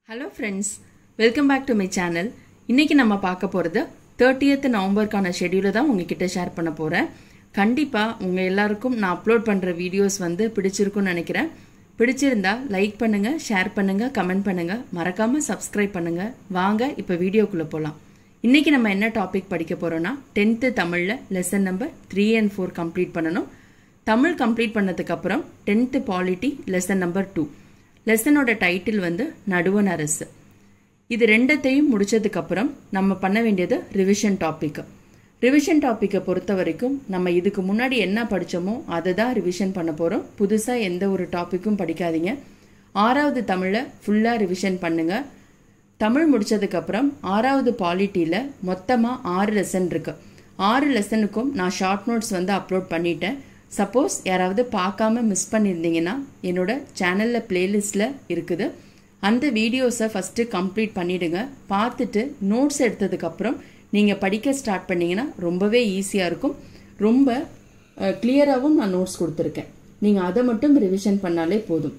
hello friends welcome back to my channel இன்னைக்கு நம்ம பார்க்க போகிறது தேர்ட்டியத் நவம்பருக்கான ஷெடியூலை தான் உங்ககிட்ட ஷேர் பண்ண போகிறேன் கண்டிப்பாக உங்கள் எல்லாருக்கும் நான் அப்லோட் பண்ணுற வீடியோஸ் வந்து பிடிச்சிருக்கும்னு நினைக்கிறேன் பிடிச்சிருந்தா லைக் பண்ணுங்கள் ஷேர் பண்ணுங்கள் கமெண்ட் பண்ணுங்கள் மறக்காமல் சப்ஸ்கிரைப் பண்ணுங்கள் வாங்க இப்போ வீடியோக்குள்ளே போகலாம் இன்றைக்கி நம்ம என்ன டாபிக் படிக்க போகிறோன்னா டென்த்து தமிழில் lesson number three and four complete பண்ணணும் தமிழ் கம்ப்ளீட் பண்ணதுக்கப்புறம் tenth polity lesson number two லெசனோட டைட்டில் வந்து நடுவன் அரசு இது ரெண்டத்தையும் முடிச்சதுக்கப்புறம் நம்ம பண்ண வேண்டியது ரிவிஷன் டாபிக் ரிவிஷன் டாப்பிக்கை பொறுத்த வரைக்கும் நம்ம இதுக்கு முன்னாடி என்ன படித்தோமோ அதை தான் ரிவிஷன் பண்ண போகிறோம் புதுசாக எந்த ஒரு டாப்பிக்கும் படிக்காதீங்க ஆறாவது தமிழை ஃபுல்லாக ரிவிஷன் பண்ணுங்க தமிழ் முடிச்சதுக்கப்புறம் ஆறாவது பாலிட்டியில் மொத்தமாக ஆறு லெசன் இருக்கு ஆறு லெசனுக்கும் நான் ஷார்ட் நோட்ஸ் வந்து அப்லோட் பண்ணிட்டேன் சப்போஸ் யாராவது பார்க்காம மிஸ் பண்ணியிருந்தீங்கன்னா என்னோட சேனலில் பிளேலிஸ்டில் இருக்குது அந்த வீடியோஸை ஃபஸ்ட்டு கம்ப்ளீட் பண்ணிவிடுங்க பார்த்துட்டு நோட்ஸ் எடுத்ததுக்கப்புறம் நீங்கள் படிக்க ஸ்டார்ட் பண்ணிங்கன்னா ரொம்பவே ஈஸியாக இருக்கும் ரொம்ப கிளியராகவும் நான் நோட்ஸ் கொடுத்துருக்கேன் நீங்கள் அதை மட்டும் ரிவிஷன் பண்ணாலே போதும்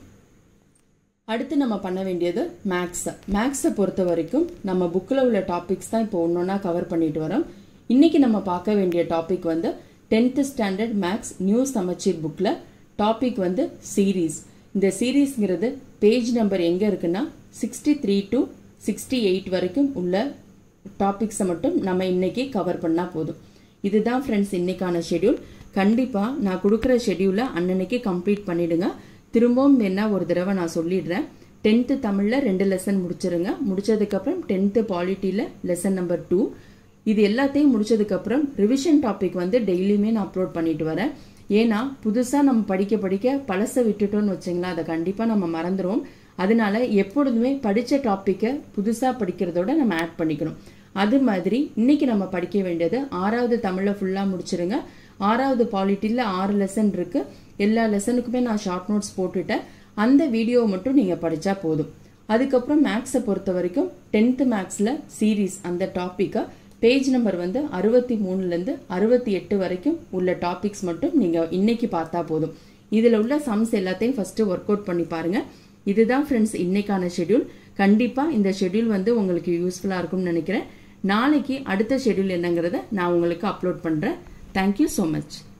அடுத்து நம்ம பண்ண வேண்டியது மேக்ஸை மேக்ஸை பொறுத்த வரைக்கும் நம்ம புக்கில் உள்ள டாபிக்ஸ் தான் இப்போ ஒன்று ஒன்றா கவர் பண்ணிட்டு வரோம் இன்னைக்கு நம்ம பார்க்க வேண்டிய டாபிக் வந்து டென்த்து ஸ்டாண்டர்ட் மேக்ஸ் நியூ சமச்சீர் புக்கில் டாபிக் வந்து சீரீஸ் இந்த சீரீஸ்ங்கிறது பேஜ் நம்பர் எங்கே இருக்குன்னா sixty three to sixty eight வரைக்கும் உள்ள டாபிக்ஸை மட்டும் நம்ம இன்னைக்கு கவர் பண்ணால் போதும் இதுதான் ஃப்ரெண்ட்ஸ் இன்னைக்கான ஷெடியூல் கண்டிப்பாக நான் கொடுக்குற ஷெடியூலை அன்னன்னைக்கு கம்ப்ளீட் பண்ணிடுங்க திரும்பவும் என்ன ஒரு தடவை நான் சொல்லிடுறேன் டென்த்து தமிழில் ரெண்டு லெசன் முடிச்சிருங்க முடிச்சதுக்கப்புறம் டென்த்து பாலிட்டியில் லெசன் நம்பர் டூ இது எல்லாத்தையும் முடிச்சதுக்கப்புறம் ரிவிஷன் டாபிக் வந்து டெய்லியுமே நான் அப்லோட் பண்ணிட்டு வரேன் ஏன்னா புதுசாக நம்ம படிக்க படிக்க பழசை விட்டுட்டோம்னு வச்சிங்களா அதை கண்டிப்பாக நம்ம மறந்துடுவோம் அதனால எப்பொழுதுமே படித்த டாப்பிக்கை புதுசாக படிக்கிறதோட நம்ம ஆட் பண்ணிக்கணும் அது மாதிரி இன்னைக்கு நம்ம படிக்க வேண்டியது ஆறாவது தமிழை ஃபுல்லாக முடிச்சிருங்க ஆறாவது பாலிட்டியில் ஆறு லெசன் இருக்கு எல்லா லெசனுக்குமே நான் ஷார்ட் நோட்ஸ் போட்டுட்டேன் அந்த வீடியோவை மட்டும் நீங்கள் படித்தா போதும் அதுக்கப்புறம் மேக்ஸை பொறுத்த வரைக்கும் டென்த்து மேக்ஸில் சீரீஸ் அந்த டாப்பிக்கை பேஜ் நம்பர் வந்து அறுபத்தி மூணுலேருந்து அறுபத்தி எட்டு வரைக்கும் உள்ள டாபிக்ஸ் மட்டும் நீங்கள் இன்னைக்கு பார்த்தா போதும் இதில் உள்ள சம்ஸ் எல்லாத்தையும் ஃபஸ்ட்டு ஒர்க் அவுட் பண்ணி பாருங்க இதுதான் ஃப்ரெண்ட்ஸ் இன்னைக்கான ஷெடியூல் கண்டிப்பாக இந்த ஷெடியூல் வந்து உங்களுக்கு யூஸ்ஃபுல்லாக இருக்கும்னு நினைக்கிறேன் நாளைக்கு அடுத்த ஷெடியூல் என்னங்கிறத நான் உங்களுக்கு அப்லோட் பண்ணுறேன் தேங்க்யூ ஸோ மச்